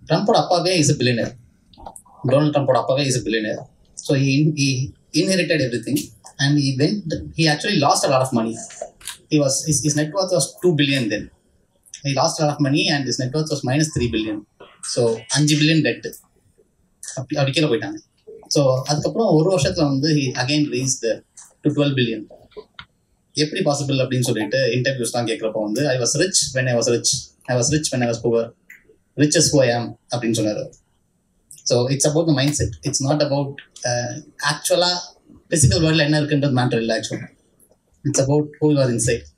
ட்ரம்ப்போட அப்பாவே is a billionaire Donald ட்ரம்ப்போட அப்பாவே is a billionaire so he he inherited everything and he went he actually lost a lot of money he was his, his net worth was 2 billion then he lost a lot of money and his net worth was minus 3 billion so அஞ்சு billion debt அப்படி அப்படி கீழே போயிட்டாங்க so அதுக்கப்புறம் ஒரு வருஷத்துல வந்து again rise to twelve billion எப்படி பாசிபிள் அப்படின்னு சொல்லிட்டு இன்டர்வியூஸ்லாம் கேட்குறப்போ வந்து I was rich when I was rich I was rich when I was poor riches who I am அப்படின்னு சொன்னார் so it's about the mindset it's not about ஆக்சுவலாக physical வேர்ல்டில் என்ன இருக்குன்றது மேட்டர் இல்லை ஆக்சுவலாக it's about who you are inside